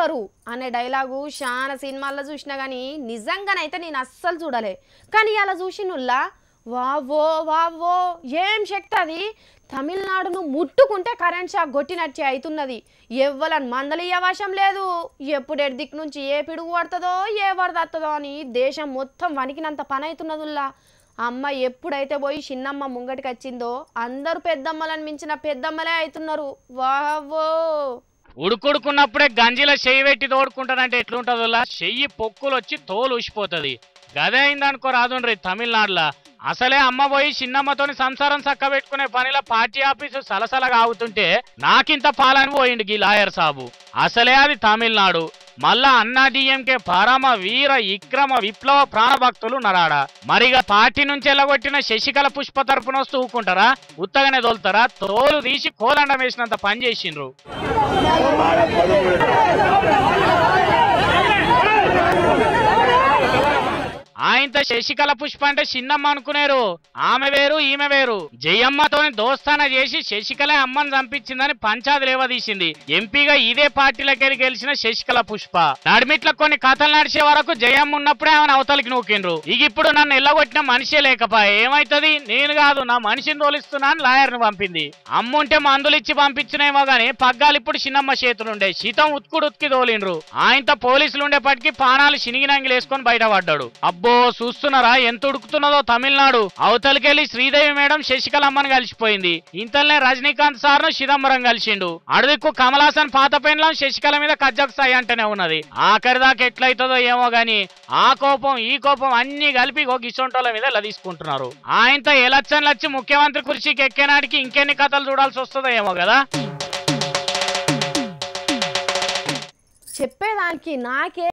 చూస్తారు అనే డైలాగు చాలా సినిమాల్లో చూసినా కానీ నిజంగానైతే నేను అస్సలు చూడలే కానీ అలా చూసినుల్లా వావో వావో ఏం శక్తి అది తమిళనాడును ముట్టుకుంటే కరెంట్ షాక్ కొట్టినట్టే అవుతున్నది ఎవ్వలని మందలి అవకాశం లేదు ఎప్పుడు ఎడు దిక్కు నుంచి ఏ పిడుగు పడుతుందో ఏ వరద వస్తుందో అని దేశం మొత్తం వణికినంత పని అవుతున్నదిల్లా అమ్మ ఎప్పుడైతే పోయి చిన్నమ్మ ముంగటికి వచ్చిందో అందరూ పెద్దమ్మలను మించిన పెద్దమ్మలే అవుతున్నారు వావో ఉడుకుడుకున్నప్పుడే గంజిలో చెయ్యి పెట్టి తోడుకుంటానంటే ఎట్లుంటదో చెయ్యి పొక్కులు వచ్చి తోలు ఊసిపోతుంది గదే అయిందనుకో రాదుండ్రి తమిళనాడులో అసలే అమ్మ పోయి చిన్నమ్మతోని సంసారం చక్క పెట్టుకునే పనిలో పార్టీ ఆఫీసు సలసలగా ఆగుతుంటే నాకింత పాలని పోయిండు గీ లాయర్ సాబు అసలే అది తమిళనాడు మళ్ళా అన్నా డిఎంకే పరమ వీర విక్రమ విప్లవ ప్రాణభక్తులు నరాడ మరిగా పార్టీ నుంచి ఎల్లగొట్టిన శశికళ పుష్ప తరపున వస్తూ ఊకుంటారా ఉత్తగానే తోలుతారా తోలు తీసి కోలండం వేసినంత పని చేసిండ్రు ఆయనతో శశికళ పుష్ప అంటే చిన్నమ్మ అనుకునేరు ఆమె వేరు ఈమె వేరు జయమ్మతోని దోస్తాన చేసి శశికళ అమ్మని చంపించిందని పంచాది లేవదీసింది ఎంపీగా ఇదే పార్టీలకెళ్ళి గెలిచిన శశికళ పుష్ప నడిమిట్ల కొన్ని కథలు నడిచే వరకు జయమ్మ ఉన్నప్పుడే ఆమెను అవతలికి నూకిండ్రు ఇక ఇప్పుడు నన్ను ఎల్లగొట్టిన మనిషే లేకపాయే ఏమైతది నేను కాదు నా మనిషిని తోలిస్తున్నాను లాయర్ని పంపింది అమ్ముంటే మందులు ఇచ్చి పంపించినేమో గాని పగ్గాలు ఇప్పుడు చిన్నమ్మ చేతులుండే శీతం ఉత్కుడు ఉత్కి తోలిండ్రు ఆయనతో పోలీసులు ఉండేపటికి పానాలు శినిగినంగిలు వేసుకొని బయటపడ్డాడు అబ్బో చూస్తున్నారా ఎంత ఉడుకుతున్నదో తమిళనాడు అవతలికెళ్ళి శ్రీదేవి మేడం శశికళ అమ్మని కలిసిపోయింది ఇంతలోనే రజనీకాంత్ సార్ ను చిదంబరం కలిసిండు అడుదిక్కు కమలాసన్ పాత పెండ్లం శశికళ మీద కజ్జకు సాయి అంటేనే ఉన్నది ఆఖరి దాకా ఎట్లయితుందో ఏమో గాని ఆ కోపం ఈ కోపం అన్ని కలిపి ఒక ఇసొంటోళ్ళ మీద ఇలా తీసుకుంటున్నారు ఆయనతో ఎలక్షన్లు వచ్చి ముఖ్యమంత్రి కుర్చీకి ఎక్కేనాటికి ఇంకెన్ని కథలు చూడాల్సి వస్తుందో ఏమో కదా చెప్పేదానికి నాకే